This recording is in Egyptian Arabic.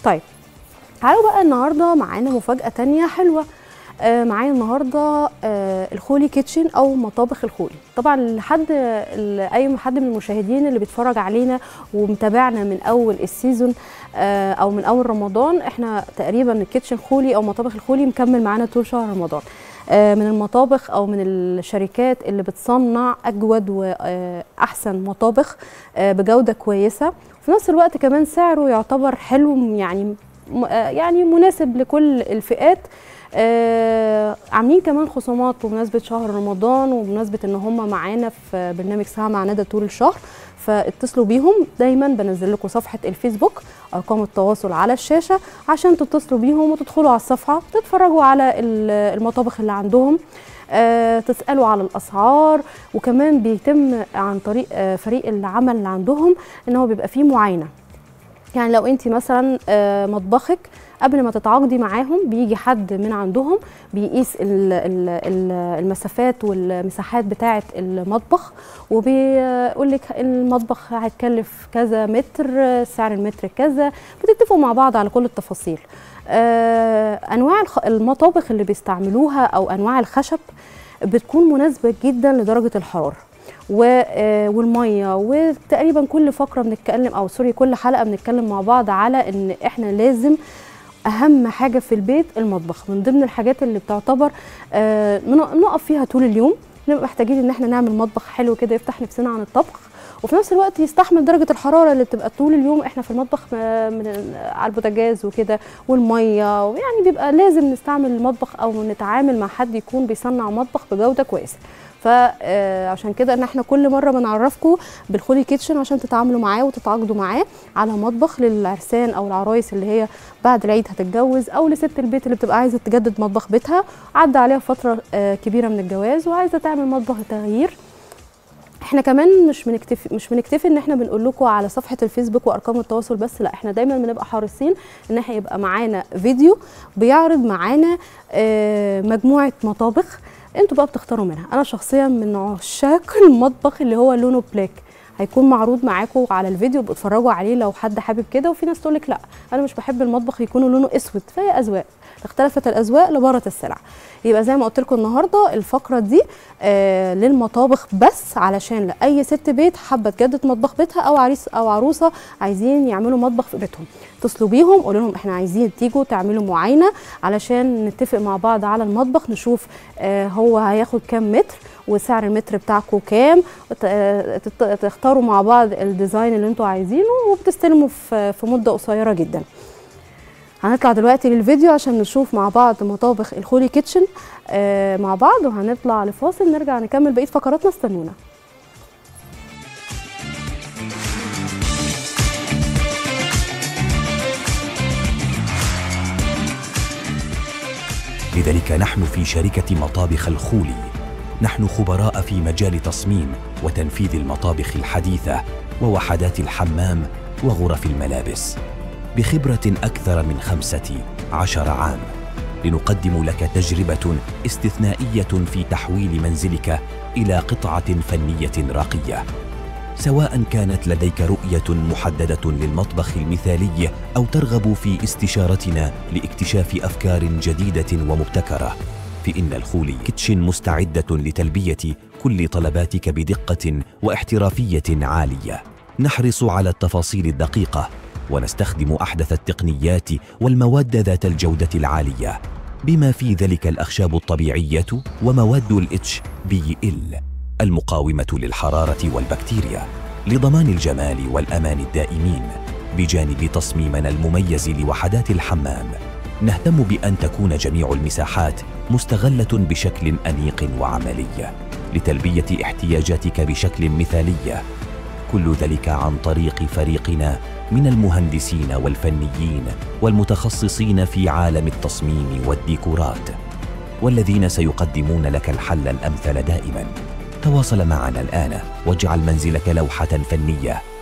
طيب تعالوا بقى النهارده معانا مفاجاه تانية حلوه آه معايا النهارده آه الخولي كيتشن او مطابخ الخولي طبعا لحد اي حد من المشاهدين اللي بيتفرج علينا ومتابعنا من اول السيزون آه او من اول رمضان احنا تقريبا الكيتشن خولي او مطابخ الخولي مكمل معانا طول شهر رمضان آه من المطابخ او من الشركات اللي بتصنع اجود واحسن مطابخ آه بجوده كويسه وفي نفس الوقت كمان سعره يعتبر حلو يعني يعني مناسب لكل الفئات آه عاملين كمان خصومات بمناسبه شهر رمضان وبمناسبه ان هم معانا في برنامج ساعه مع ندى طول الشهر فاتصلوا بيهم دايما بنزل لكم صفحه الفيسبوك ارقام التواصل على الشاشه عشان تتصلوا بيهم وتدخلوا على الصفحه تتفرجوا على المطابخ اللي عندهم آه تسالوا على الاسعار وكمان بيتم عن طريق آه فريق العمل اللي عندهم ان هو بيبقى فيه معاينه يعني لو انت مثلا آه مطبخك قبل ما تتعاقدي معاهم بيجي حد من عندهم بيقيس المسافات والمساحات بتاعه المطبخ وبيقول لك المطبخ هيتكلف كذا متر سعر المتر كذا بتتفقوا مع بعض على كل التفاصيل آه انواع المطابخ اللي بيستعملوها او انواع الخشب بتكون مناسبه جدا لدرجه الحراره والميه وتقريبا كل فقره بنتكلم او سوري كل حلقه بنتكلم مع بعض على ان احنا لازم اهم حاجه في البيت المطبخ من ضمن الحاجات اللي بتعتبر آه نقف فيها طول اليوم نبقى محتاجين ان احنا نعمل مطبخ حلو كده يفتح نفسنا عن الطبخ وفي نفس الوقت يستحمل درجه الحراره اللي بتبقى طول اليوم احنا في المطبخ من على البوتاجاز وكده والميه ويعني بيبقى لازم نستعمل المطبخ او نتعامل مع حد يكون بيصنع مطبخ بجوده كويسه فعشان كده ان احنا كل مره بنعرفكم بالخولي كيتشن عشان تتعاملوا معاه وتتعاقدوا معاه على مطبخ للعرسان او العرايس اللي هي بعد العيد هتتجوز او لست البيت اللي بتبقى عايزه تجدد مطبخ بيتها عدى عليها فتره كبيره من الجواز وعايزه تعمل مطبخ تغيير احنا كمان مش بنكتفي مش بنكتفي ان احنا بنقول لكم على صفحه الفيسبوك وارقام التواصل بس لا احنا دايما بنبقى حريصين ان احنا يبقى معانا فيديو بيعرض معانا مجموعه مطابخ انتوا بقى بتختاروا منها انا شخصيا من عشاق المطبخ اللي هو لونه بلاك هيكون معروض معاكم على الفيديو بتتفرجوا عليه لو حد حابب كده وفي ناس تقول لك لا انا مش بحب المطبخ يكون لونه اسود فهي اذواق اختلفت الاذواق لبارة السلع يبقى زي ما قلت لكم النهارده الفقره دي آه للمطابخ بس علشان لاي ست بيت حابه تجدد مطبخ بيتها او عريس او عروسه عايزين يعملوا مطبخ في بيتهم اتصلوا بيهم قولوا لهم احنا عايزين تيجوا تعملوا معاينه علشان نتفق مع بعض على المطبخ نشوف آه هو هياخد كام متر وسعر المتر بتاعكم كام تختاروا مع بعض الديزاين اللي انتوا عايزينه وبتستلموا في مده قصيره جدا هنطلع دلوقتي للفيديو عشان نشوف مع بعض مطابخ الخولي كيتشن آه مع بعض وهنطلع لفاصل نرجع نكمل بقيه فقراتنا استنونا لذلك نحن في شركة مطابخ الخولي نحن خبراء في مجال تصميم وتنفيذ المطابخ الحديثة ووحدات الحمام وغرف الملابس بخبرة أكثر من خمسة عشر عام لنقدم لك تجربة استثنائية في تحويل منزلك إلى قطعة فنية راقية سواء كانت لديك رؤية محددة للمطبخ المثالي أو ترغب في استشارتنا لاكتشاف أفكار جديدة ومبتكرة فإن الخولي كيتشن مستعدة لتلبية كل طلباتك بدقة واحترافية عالية نحرص على التفاصيل الدقيقة ونستخدم احدث التقنيات والمواد ذات الجوده العاليه بما في ذلك الاخشاب الطبيعيه ومواد الاتش بي ال المقاومه للحراره والبكتيريا لضمان الجمال والامان الدائمين بجانب تصميمنا المميز لوحدات الحمام نهتم بان تكون جميع المساحات مستغله بشكل انيق وعملي لتلبيه احتياجاتك بشكل مثالي كل ذلك عن طريق فريقنا من المهندسين والفنيين والمتخصصين في عالم التصميم والديكورات والذين سيقدمون لك الحل الامثل دائما تواصل معنا الان واجعل منزلك لوحه فنيه